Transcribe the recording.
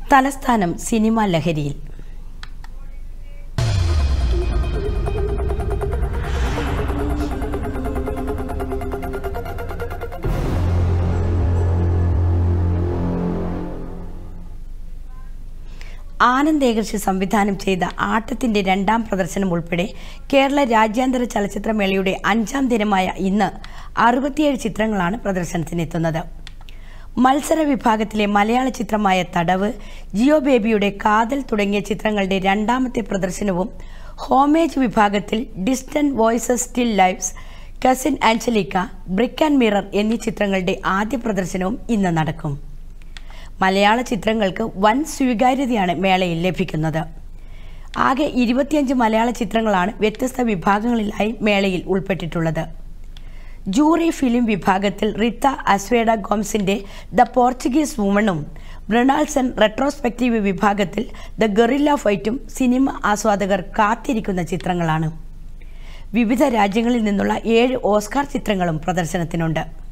തലസ്ഥാനം സിനിമാ ലഹരിയിൽ ആനന്ദ് ഏകർഷി സംവിധാനം ചെയ്ത ആട്ടത്തിന്റെ രണ്ടാം പ്രദർശനം ഉൾപ്പെടെ കേരള രാജ്യാന്തര ചലച്ചിത്രമേളയുടെ അഞ്ചാം ദിനമായ ഇന്ന് അറുപത്തിയേഴ് ചിത്രങ്ങളാണ് പ്രദർശനത്തിനെത്തുന്നത് മത്സര വിഭാഗത്തിലെ മലയാള ചിത്രമായ തടവ് ജിയോ ബേബിയുടെ കാതൽ തുടങ്ങിയ ചിത്രങ്ങളുടെ രണ്ടാമത്തെ പ്രദർശനവും ഹോമേജ് വിഭാഗത്തിൽ distant voices still lives cousin Angelica brick and mirror എന്നീ ചിത്രങ്ങളുടെ ആദ്യ പ്രദർശനവും ഇന്ന് നടക്കും മലയാള ചിത്രങ്ങൾക്ക് വൻ സ്വീകാര്യതയാണ് മേളയിൽ ലഭിക്കുന്നത് ആകെ ഇരുപത്തിയഞ്ച് മലയാള ചിത്രങ്ങളാണ് വ്യത്യസ്ത വിഭാഗങ്ങളിലായി മേളയിൽ ഉൾപ്പെട്ടിട്ടുള്ളത് ജൂറി ഫിലിം വിഭാഗത്തിൽ റിത്ത അസ്വേഡ ഗോംസിന്റെ ദ പോർച്ചുഗീസ് വുമണും ബ്രണാൾസൺ റെട്രോസ്പെക്റ്റീവ് വിഭാഗത്തിൽ ദ ഗറില്ല ഫൈറ്റും സിനിമ ആസ്വാദകർ കാത്തിരിക്കുന്ന ചിത്രങ്ങളാണ് വിവിധ രാജ്യങ്ങളിൽ നിന്നുള്ള ഏഴ് ഓസ്കാർ ചിത്രങ്ങളും പ്രദർശനത്തിനുണ്ട്